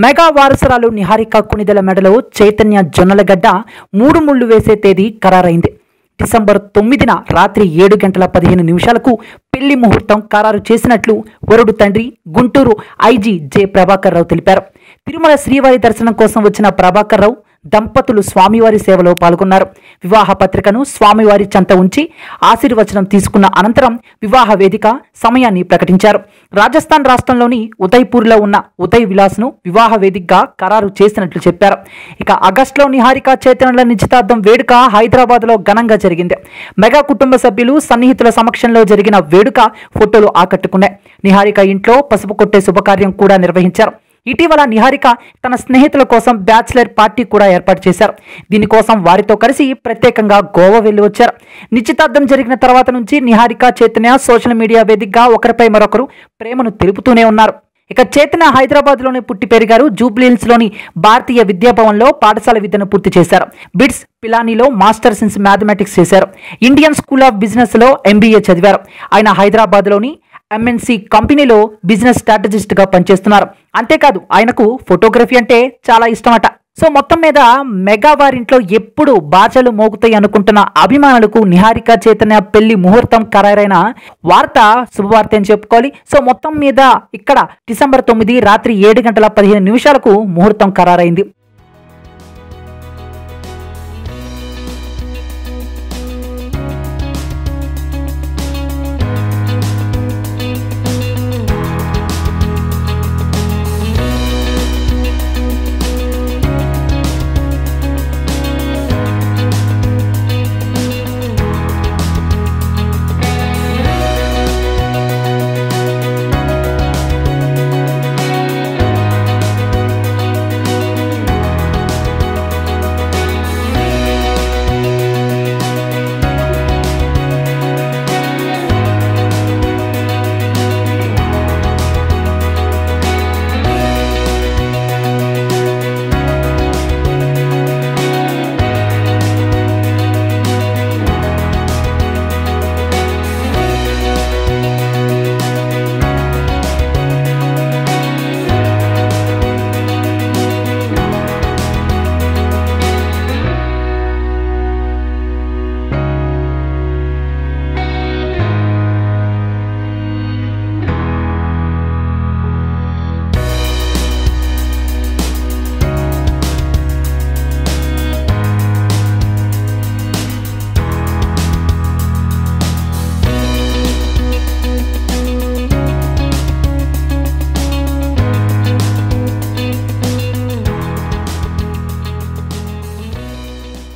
mega వారసురాలు Niharika కునిదల మెడలో చైతన్య జొన్నలగడ్డ మూడు ముళ్ళు వేసే తేదీ ఖరారైంది డిసెంబర్ తొమ్మిదిన రాత్రి ఏడు గంటల పదిహేను నిమిషాలకు పెళ్లి ముహూర్తం ఖరారు చేసినట్లు వరుడు తండ్రి గుంటూరు ఐజీ జె ప్రభాకర్ రావు తెలిపారు తిరుమల శ్రీవారి దర్శనం కోసం వచ్చిన ప్రభాకర్ రావు దంపతులు స్వామివారి సేవలో పాల్గొన్నారు వివాహ పత్రికను స్వామివారి చెంత ఉంచి ఆశీర్వచనం తీసుకున్న అనంతరం వివాహ వేదిక సమయాన్ని ప్రకటించారు రాజస్థాన్ రాష్ట్రంలోని ఉదయ్పూర్లో ఉన్న ఉదయ్ విలాస్ను వివాహ వేదికగా ఖరారు చేసినట్లు చెప్పారు ఇక ఆగస్టులో నిహారిక చైతన్యుల నిశ్చితార్థం వేడుక హైదరాబాద్లో ఘనంగా జరిగింది మెగా కుటుంబ సభ్యులు సన్నిహితుల సమక్షంలో జరిగిన వేడుక ఫోటోలు ఆకట్టుకున్నాయి నిహారిక ఇంట్లో పసుపు కొట్టే శుభకార్యం కూడా నిర్వహించారు ఇటీవల నిహారిక తన స్నేహితుల కోసం బ్యాచిలర్ పార్టీ కూడా ఏర్పాటు చేశారు దీనికోసం వారితో కలిసి ప్రత్యేకంగా గోవా వెళ్లి వచ్చారు నిశ్చితార్థం జరిగిన తర్వాత నుంచి నిహారిక చైతన్య సోషల్ మీడియా వేదికగా ఒకరిపై మరొకరు ప్రేమను తెలుపుతూనే ఉన్నారు ఇక చైతన్య హైదరాబాద్లోనే పుట్టి పెరిగారు జూబ్లీహిల్స్ లోని భారతీయ విద్యాభవన్లో పాఠశాల విద్యను పూర్తి చేశారు బిట్స్ పిలానీలో మాస్టర్స్ ఇన్ మ్యాథమెటిక్స్ చేశారు ఇండియన్ స్కూల్ ఆఫ్ బిజినెస్ లో ఎంబీఏ చదివారు ఆయన హైదరాబాద్లోని ఎంఎన్సి కంపెనీలో బిజినెస్ స్ట్రాటజిస్ట్ గా పనిచేస్తున్నారు అంతేకాదు ఆయనకు ఫోటోగ్రఫీ అంటే చాలా ఇష్టమట సో మొత్తం మీద మెగా వారింట్లో ఎప్పుడు బాచలు మోగుతాయి అనుకుంటున్న అభిమానులకు నిహారిక చైతన్య పెళ్లి ముహూర్తం ఖరారైన వార్త శుభవార్త అని చెప్పుకోవాలి సో మొత్తం మీద ఇక్కడ డిసెంబర్ తొమ్మిది రాత్రి ఏడు గంటల పదిహేను నిమిషాలకు ముహూర్తం ఖరారైంది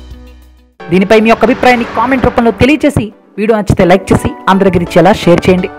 దీనిపై మీ యొక్క అభిప్రాయాన్ని కామెంట్ రూపంలో తెలియజేసి వీడియో నచ్చితే లైక్ చేసి అందరికి ఇచ్చేలా షేర్ చేయండి